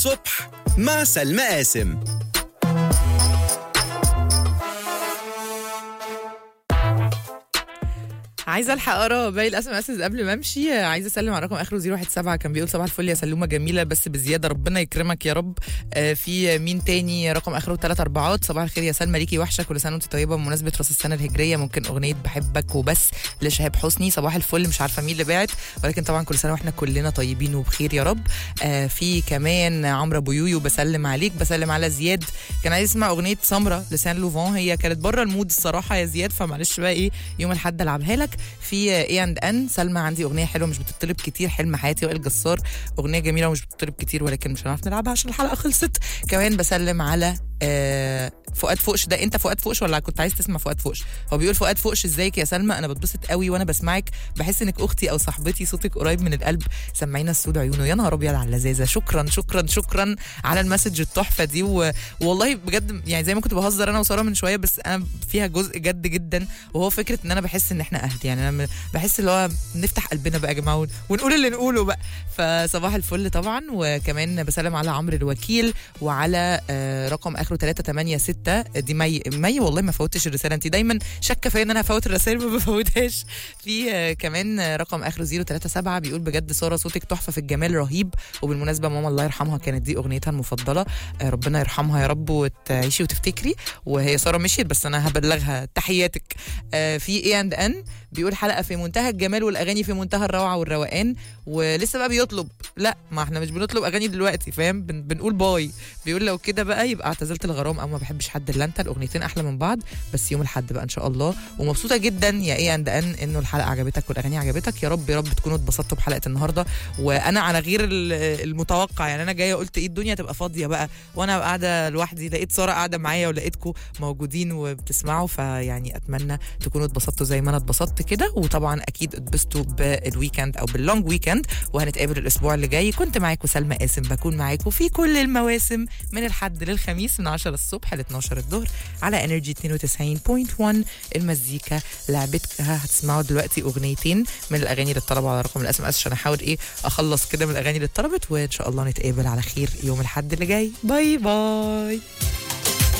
الصبح مع سلمى قاسم عايزه الحق اقرا باقي الاس ام اس قبل ما امشي عايزه اسلم على رقم اخره 017 كان بيقول صباح الفل يا سلومه جميله بس بزياده ربنا يكرمك يا رب آه، في مين تاني رقم اخره 3 اربعات صباح الخير يا سلمى ليكي وحشه كل سنه وانت طيبه بمناسبه راس السنه الهجريه ممكن اغنيه بحبك وبس لشهاب حسني صباح الفل مش عارفه مين اللي باعت ولكن طبعا كل سنه واحنا كلنا طيبين وبخير يا رب آه، في كمان عمرو ابو يويو بسلم عليك بسلم على زياد كان عايز يسمع اغنيه سمره لسان لوفون هي كانت بره المود الصراحه يا زياد فمعلش بقى ايه يوم الاحد العبها لك في اي اند ان سلمى عندي اغنيه حلوه مش بتطلب كتير حلم حياتي وائل جسار اغنيه جميله ومش بتطلب كتير ولكن مش هنعرف نلعبها عشان الحلقه خلصت كمان بسلم على آه فؤاد فوقش ده انت فؤاد فوقش ولا كنت عايز تسمع فؤاد فوقش هو بيقول فؤاد فوقش ازيك يا سلمى انا بتبسط قوي وانا بسمعك بحس انك اختي او صاحبتي صوتك قريب من القلب سمعينا السود عيونه يا نهار ابيض على اللذاذه شكرا شكرا شكرا على المسج التحفه دي و... والله بجد يعني زي ما كنت بهزر انا وساره من شويه بس انا فيها جزء جد جدا وهو فكره ان انا بحس ان احنا اهل يعني انا م- بحس اللي هو نفتح قلبنا بقى يا جماعه ون- ونقول اللي نقوله بقى فصباح الفل طبعا وكمان بسلم على عمرو الوكيل وعلى آه، رقم اخره 386 دي مي مي والله ما فوتش الرساله انت دايما شاكه فيا ان انا هفوت الرسائل ما بفوتهاش في آه، كمان آه، رقم اخره 037 بيقول بجد ساره صوتك تحفه في الجمال رهيب وبالمناسبه ماما الله يرحمها كانت دي اغنيتها المفضله آه، ربنا يرحمها يا رب وتعيشي وتفتكري وهي ساره مشيت بس انا هبلغها تحياتك آه، في اي اند ان بيقول حلقه في منتهى الجمال والاغاني في منتهى الروعه والروقان ولسه بقى بيطلب لا ما احنا مش بنطلب اغاني دلوقتي فاهم بن بنقول باي بيقول لو كده بقى يبقى اعتزلت الغرام او ما بحبش حد الا انت الاغنيتين احلى من بعض بس يوم الاحد بقى ان شاء الله ومبسوطه جدا يا ايه اند ان انه الحلقه عجبتك والاغاني عجبتك يا رب يا رب تكونوا اتبسطتوا بحلقه النهارده وانا على غير ال- المتوقع يعني انا جايه قلت ايه الدنيا تبقى فاضيه بقى وانا قاعده لوحدي لقيت ساره قاعده معايا ولقيتكم موجودين وبتسمعوا فيعني اتمنى تكونوا اتبسطتوا زي ما انا اتبسطت كده وطبعا اكيد اتبسطوا بالويكند او باللونج ويكند وهنتقابل الاسبوع اللي جاي كنت معاكم سلمى قاسم بكون معاكم في كل المواسم من الحد للخميس من 10 الصبح ل 12 الظهر على انرجي 92.1 المزيكا لعبتها هتسمعوا دلوقتي اغنيتين من الاغاني اللي اتطلبوا على رقم الاس ام اس عشان احاول ايه اخلص كده من الاغاني اللي اتطلبت وان شاء الله نتقابل على خير يوم الحد اللي جاي باي باي